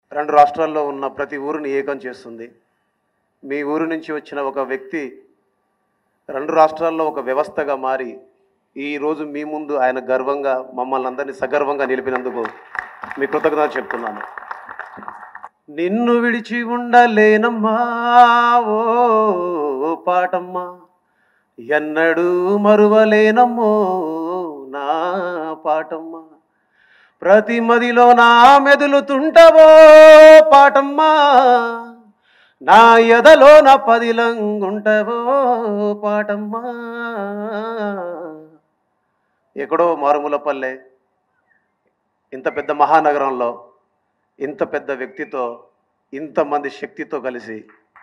రెండు రాష్ట్రాల్లో ఉన్న ప్రతి ఊరిని ఏకం చేస్తుంది మీ ఊరు నుంచి వచ్చిన ఒక వ్యక్తి రెండు రాష్ట్రాల్లో ఒక వ్యవస్థగా మారి ఈరోజు మీ ముందు ఆయన గర్వంగా మమ్మల్ని అందరినీ సగర్వంగా నిలిపినందుకు మీ కృతజ్ఞత చెప్తున్నాను నిన్ను విడిచి ఉండలేనమ్మా ఓ పాటమ్మా ఎన్నడూ మరువలేనమ్మో నా పాటమ్మా ప్రతి మదిలో నా మెదులుతుంటవో పాటమ్మా నా ఎదలో నా పదిలంగుంటవో పాటమ్మా ఎక్కడో మారుమూల పల్లె ఇంత పెద్ద మహానగరంలో ఇంత పెద్ద వ్యక్తితో ఇంతమంది శక్తితో కలిసి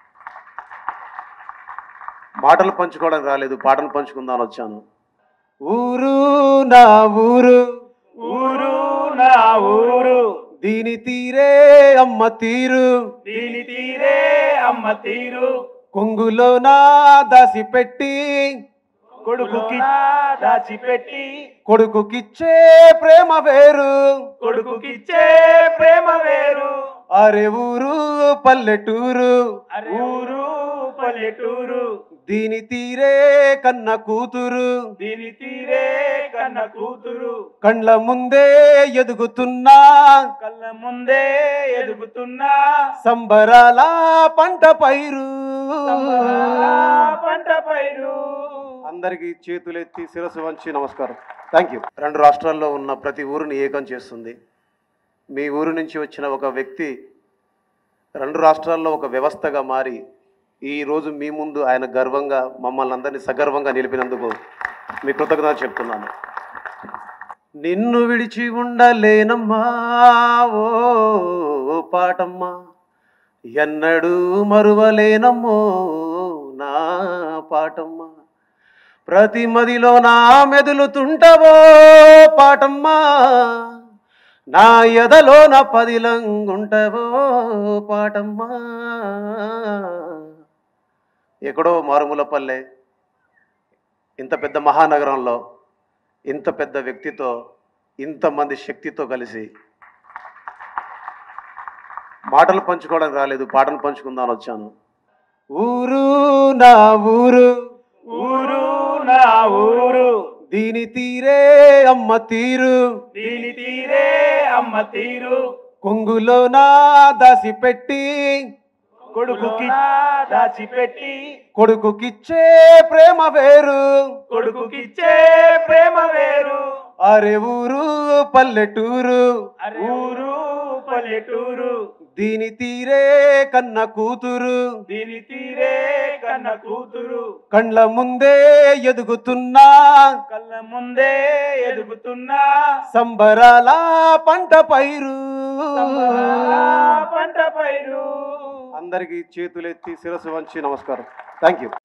మాటలు పంచుకోవడానికి రాలేదు పాటలు పంచుకుందామని వచ్చాను ఊరు నా ఊరు ఊరు నా ఊరు దీని తీరే అమ్మ తీరు దీని తీరే అమ్మ తీరు కొంగులో నా దాసి పెట్టి కొడుకుకి దాచిపెట్టి కొడుకుకిచ్చే ప్రేమ వేరు కొడుకుకిచ్చే ప్రేమ వేరు అరే ఊరు పల్లెటూరు ఊరు పల్లెటూరు దీని తీరే కన్న కూతురు దీని తీరే కన్న కూతురు కండ్ల ముందే ఎదుగుతున్నా కళ్ళ ముందే ఎదుగుతున్నా సంబరాల పంట పైరు పంట పైరు అందరికీ చేతులెత్తి శిరస్సు వంచి నమస్కారం థ్యాంక్ యూ రెండు రాష్ట్రాల్లో ఉన్న ప్రతి ఊరిని ఏకం చేస్తుంది మీ ఊరు నుంచి వచ్చిన ఒక వ్యక్తి రెండు రాష్ట్రాల్లో ఒక వ్యవస్థగా మారి ఈరోజు మీ ముందు ఆయన గర్వంగా మమ్మల్ని అందరినీ సగర్వంగా నిలిపినందుకు మీ కృతజ్ఞత చెప్తున్నాను నిన్ను విడిచి ఉండలేనమ్మా ఓ పాటమ్మా ఎన్నడూ మరువలేనమ్మో నా పాటమ్మా ప్రతి మదిలో నా మెదులుతుంటవో పాటమ్మా నా ఎదలో నా పదిలంగుంటవో పాటమ్మా ఎక్కడో మారుమూల పల్లె ఇంత పెద్ద మహానగరంలో ఇంత పెద్ద వ్యక్తితో ఇంతమంది శక్తితో కలిసి మాటలు పంచుకోవడానికి రాలేదు పాటలు పంచుకుందామని వచ్చాను ఊరు నా ఊరు ఊరు నా ఊరు దీని తీరే అమ్మ తీరు దీని తీరే అమ్మ తీరు కొంగులో నా దాసి పెట్టి కొడుకుకి దాచిపెట్టి కొడుకుకిచ్చే ప్రేమ వేరు కొడుకుకిచ్చే ప్రేమ వేరు అరే ఊరు పల్లెటూరు ఊరు పల్లెటూరు దీని తీరే కన్న కూతురు దీని తీరే కన్న కూతురు కండ్ల ముందే ఎదుగుతున్నా కళ్ళ ముందే ఎదుగుతున్నా సంబరాల పంట పైరు పంట పైరు అందరికీ చేతులెత్తి శిరస్సు వంచి నమస్కారం థ్యాంక్ యూ